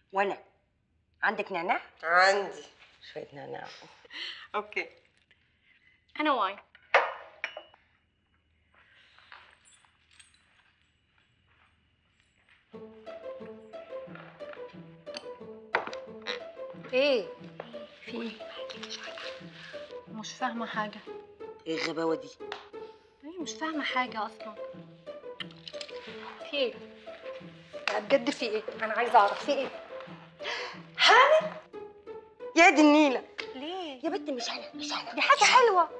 وانا عندك نعناع عندي شويه نعناع اوكي انا واين ايه في ايه مش فاهمه حاجه ايه الغباوه دي ايه مش فاهمه حاجه اصلا في ايه لا بجد في ايه انا عايزه اعرف في ايه يا دي النيله ليه يا بنت مش انا مش انا دي حاجه حلوه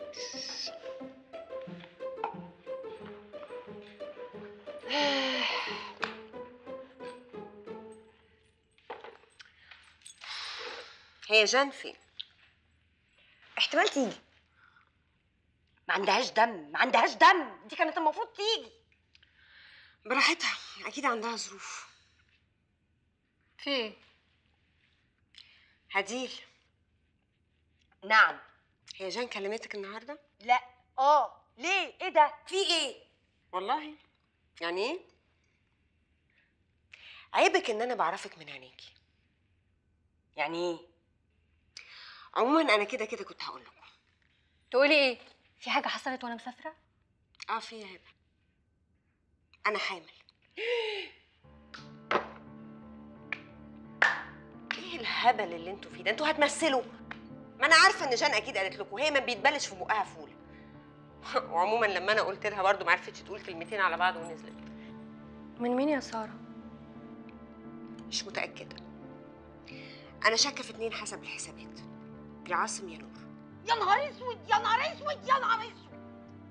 هي جان فين احتمال تيجي ما عندهاش دم ما عندهاش دم دي كانت المفروض تيجي براحتها اكيد عندها ظروف في ايه هديل نعم هي جان كلمتك النهارده لا اه ليه ايه ده في ايه والله يعني ايه عيبك ان انا بعرفك من عينيكي يعني ايه عموما انا كده كده كنت هقول لكم تقولي ايه في حاجه حصلت وانا مسافره اه في يا هبه انا حامل ايه الهبل اللي انتوا فيه ده انتوا هتمثلوا ما انا عارفه ان جان اكيد قالت لكم هي ما بيتبلش في بقها فول وعموما لما انا قلت لها برضو ما عرفتش تقول كلمتين على بعض ونزلت من مين يا ساره مش متاكده انا شاكه في اتنين حسب الحسابات يا عاصم يا نور يا نهار اسود يا نهار اسود يا نهار اسود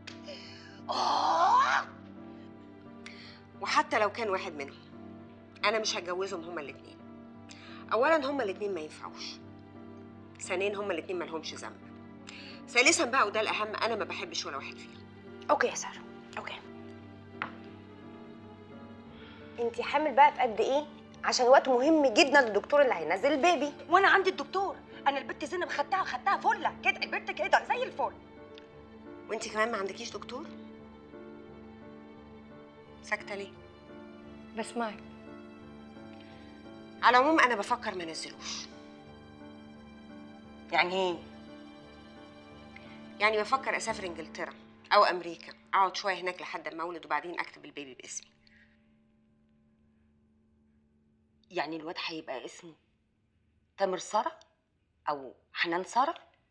اه وحتى لو كان واحد منهم انا مش هتجوزهم هما الاتنين اولا هما الاتنين ما ينفعوش ثانيا هما الاتنين مالهمش ذنب ثالثا بقى وده الاهم انا ما بحبش ولا واحد فيهم اوكي يا ساره اوكي انت حامل بقى في قد ايه عشان وقت مهم جدا للدكتور اللي هينزل البيبي وانا عندي الدكتور انا البت زينب خدتها خدتها فله كده البت كده زي الفل وانت كمان ما عندكيش دكتور ساكته ليه بسمعك على العموم انا بفكر ما نزلوش يعني ايه يعني بفكر اسافر انجلترا او امريكا اقعد شويه هناك لحد ما اولد وبعدين اكتب البيبي باسمي يعني الواد هيبقى اسمه تامر ساره او حنان ساره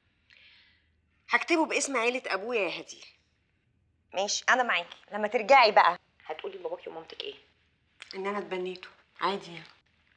هكتبه باسم عيله ابويا يا هديل ماشي انا معاكي لما ترجعي بقى هتقولي لباباكي ومامتك ايه ان انا اتبنيته عادي يعني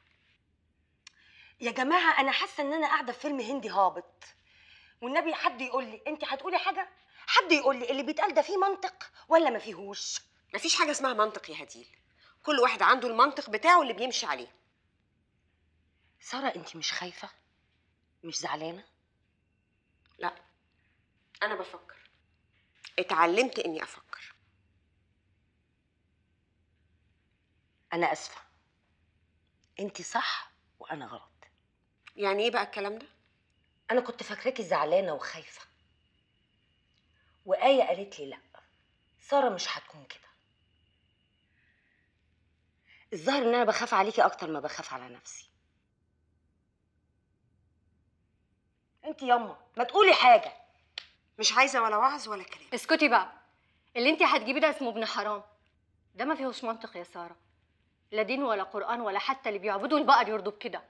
يا جماعه انا حاسه ان انا قاعده في فيلم هندي هابط والنبي حد يقول لي انت هتقولي حاجه حد يقول لي اللي بيتقال ده فيه منطق ولا ما فيهوش مفيش حاجه اسمها منطق يا هديل كل واحد عنده المنطق بتاعه اللي بيمشي عليه ساره انت مش خايفه مش زعلانه لا انا بفكر اتعلمت اني افكر انا اسفه انت صح وانا غلط يعني ايه بقى الكلام ده انا كنت فاكراكي زعلانه وخايفه وآية قالت لي لا ساره مش هتكون كده الظاهر ان انا بخاف عليكي اكتر ما بخاف على نفسي انت ياما ما تقولي حاجه مش عايزه ولا وعظ ولا كلام اسكتي بقى اللي انت هتجيبيه ده اسمه ابن حرام ده ما فيهوش منطق يا ساره لا دين ولا قران ولا حتى اللي بيعبدوا البقر يرضوا بكده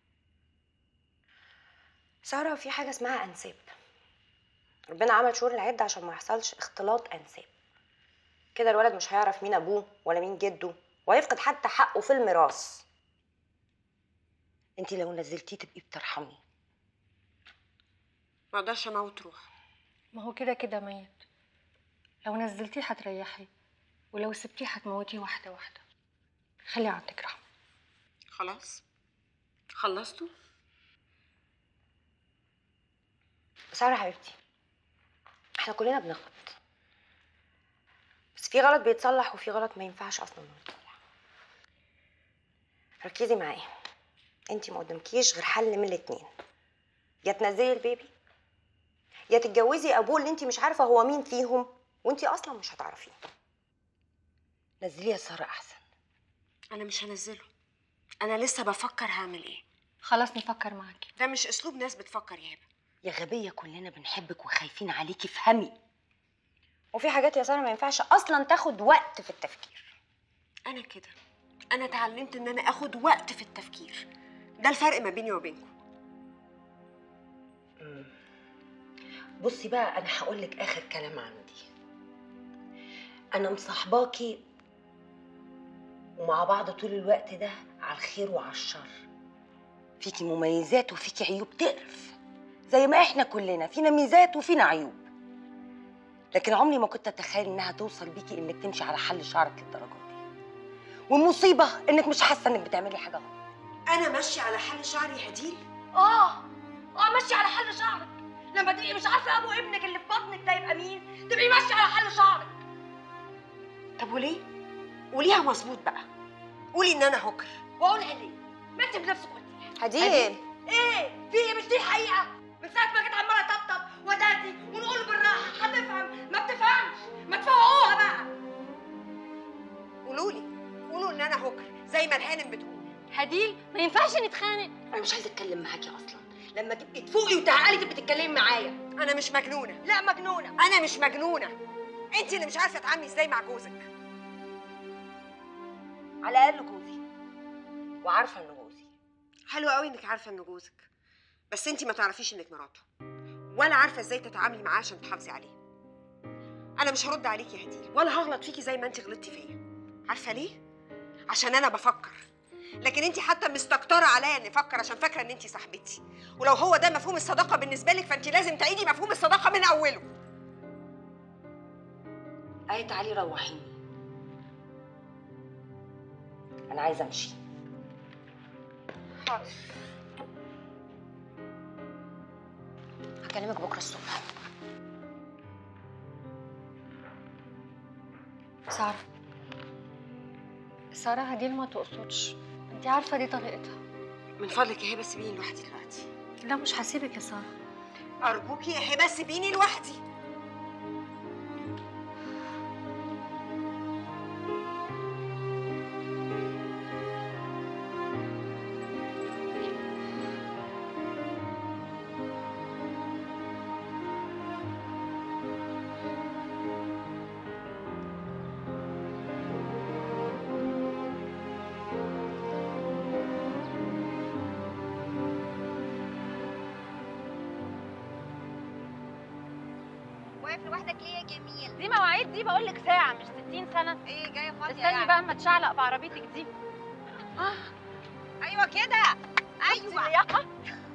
ساره في حاجه اسمها انساب ربنا عمل شهور العد عشان ما يحصلش اختلاط انساب كده الولد مش هيعرف مين ابوه ولا مين جده وهيفقد حتى حقه في الميراث انت لو نزلتيه تبقي بترحمي ما اقدرش اموت روح ما هو كده كده ميت لو نزلتيه هتريحي ولو سبتيه هتموتيه واحده واحده خلي عندك رحمه خلاص خلصتوا ساره حبيبتي احنا كلنا بنغلط بس في غلط بيتصلح وفي غلط ما ينفعش اصلا إنه يتصلح ركزي معايا انت ما قدامكيش غير حل من الاتنين يا تنزلي البيبي يا تتجوزي ابوه اللي انت مش عارفه هو مين فيهم وانت اصلا مش هتعرفيه نزليه يا ساره احسن انا مش هنزله انا لسه بفكر هعمل ايه خلاص نفكر معاكي ده مش اسلوب ناس بتفكر يا هبه يا غبيه كلنا بنحبك وخايفين عليكي افهمي وفي حاجات يا ساره ما ينفعش اصلا تاخد وقت في التفكير انا كده انا اتعلمت ان انا اخد وقت في التفكير ده الفرق ما بيني وبينكم بصي بقى انا هقول لك اخر كلام عندي انا مصاحباكي ومع بعض طول الوقت ده على الخير وعلى الشر فيكي مميزات وفيكي عيوب تقرف زي ما احنا كلنا فينا ميزات وفينا عيوب لكن عمري ما كنت اتخيل انها توصل بيكي انك تمشي على حل شعرك للدرجه دي والمصيبه انك مش حاسه انك بتعملي حاجه غلط انا ماشيه على حل شعري هديل اه اه ماشي على حل شعرك لما تبقي مش عارفه ابو ابنك اللي في بطنك ده يبقى مين تبقي ماشيه على حل شعرك طب وليه وليها مظبوط بقى قولي ان انا هوكر واقولها ليه ما انت بنفسك قلتيها هديل ايه في ايه مش دي الحقيقه من ساعه ما كانت عماله طبطب ودادي ونقول بالراحه هتفهم ما بتفهمش ما تفوقوها بقى قولوا لي قولوا ان انا هوكر زي ما الهانم بتقول هديل ما ينفعش نتخانق انا مش عايزه اتكلم معاكي اصلا لما تبقي تفوقي وتعقلي تبقي تتكلمي معايا انا مش مجنونه لا مجنونه انا مش مجنونه انت اللي مش عارفه تتعاملي ازاي مع جوزك على الاقل جوزي وعارفه انه جوزي حلو قوي انك عارفه انه جوزك بس انت ما تعرفيش انك مراته ولا عارفه ازاي تتعاملي معاه عشان تحافظي عليه انا مش هرد عليكي يا هديل ولا هغلط فيكي زي ما انت غلطتي فيا عارفه ليه عشان انا بفكر لكن انت حتى مستكتره عليا اني افكر عشان فاكره ان انت صاحبتي ولو هو ده مفهوم الصداقه بالنسبه لك فانت لازم تعيدي مفهوم الصداقه من اوله اي تعالي روحيني انا عايزه امشي هكلمك بكره الصبح سارة سارة هديل ما تقصدش انت عارفة دي طريقتها من فضلك يا هبه سيبيني لوحدي دلوقتي لا مش هسيبك يا سارة ارجوكي يا هبه سيبيني لوحدي واقف لوحدك ليه يا جميل دي مواعيد دي بقول لك ساعة مش 60 سنة ايه جايه فاضيه استني يعني بقى اما تشعلق في عربيتك دي ايوه كده ايوه يا